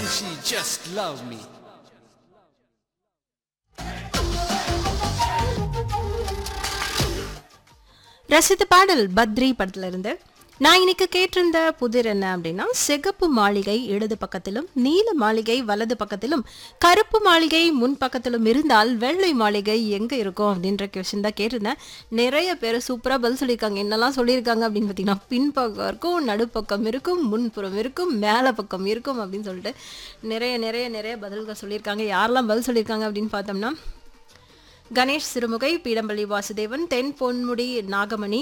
and she just loved me. ரசித்த பாடல் பத்ரி படத்துல இருந்து நான் இன்னைக்கு கேட்டிருந்த புதிர் என்ன அப்படின்னா சிகப்பு மாளிகை இடது பக்கத்திலும் நீல மாளிகை வலது பக்கத்திலும் கருப்பு மாளிகை முன் பக்கத்திலும் இருந்தால் வெள்ளை மாளிகை எங்க இருக்கும் அப்படின்ற கொஸ்டின் தான் கேட்டிருந்தேன் நிறைய பேர் சூப்பரா பதில் சொல்லியிருக்காங்க என்னெல்லாம் சொல்லியிருக்காங்க அப்படின்னு பார்த்தீங்கன்னா பின்பக்கம் இருக்கும் நடுப்பக்கம் இருக்கும் முன்புறம் இருக்கும் மேலே பக்கம் இருக்கும் அப்படின்னு சொல்லிட்டு நிறைய நிறைய நிறைய பதில்கள் சொல்லியிருக்காங்க யாரெல்லாம் பதில் சொல்லியிருக்காங்க அப்படின்னு பார்த்தோம்னா கணேஷ் சிறுமுகை பீடம்பள்ளி வாசுதேவன் தென் பொன்முடி நாகமணி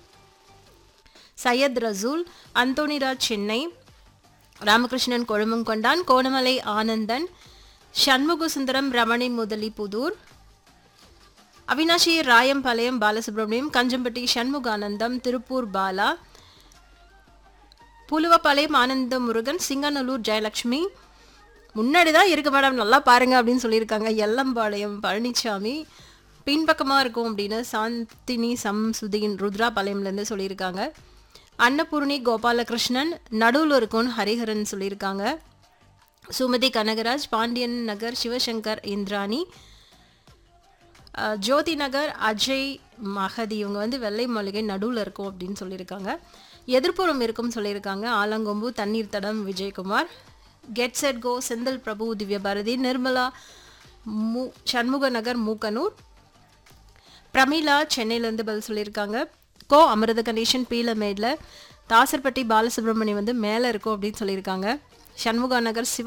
சையத் ரசூல் அந்தோனிராஜ் சென்னை ராமகிருஷ்ணன் கொழுமங்கொண்டான் கோணமலை ஆனந்தன் சண்முக சுந்தரம் ரமணி முதலி புதூர் அவினாஷி ராயம்பாளையம் பாலசுப்ரமணியம் கஞ்சம்பட்டி சண்முகானந்தம் திருப்பூர் பாலா புலுவப்பாளையம் ஆனந்த முருகன் சிங்கநல்லூர் ஜெயலட்சுமி முன்னாடி தான் இருக்கு மேடம் நல்லா பாருங்க அப்படின்னு சொல்லியிருக்காங்க எல்லம்பாளையம் பழனிசாமி பின்பக்கமாக இருக்கும் அப்படின்னு சாந்தினி சம்சுதீன் ருத்ராபாளையம்லேருந்து சொல்லியிருக்காங்க அன்னபூர்ணி கோபாலகிருஷ்ணன் நடுவில் இருக்கும்னு ஹரிஹரன் சொல்லியிருக்காங்க சுமதி கனகராஜ் பாண்டியன் நகர் சிவசங்கர் இந்திராணி அஹ், ஜோதி நகர் அஜய் மகதி இவங்க வந்து வெள்ளை மாளிகை நடுவில் இருக்கும் அப்படின்னு சொல்லியிருக்காங்க எதிர்ப்புறம் இருக்கும் சொல்லியிருக்காங்க ஆலங்கொம்பு தண்ணீர் தடம் Vijayakumar get set go Senthil Prabhu Divya Bharathi Nirmala மு சண்முக நகர் மூக்கனூர் பிரமிளா சென்னையிலேருந்து பதில் சொல்லியிருக்காங்க கோ அமிர்த கணேசன் பீலமேடில் தாசர்பட்டி பாலசுப்ரமணி வந்து மேலே இருக்கும் அப்படின்னு சொல்லியிருக்காங்க சண்முகா நகர் சிவ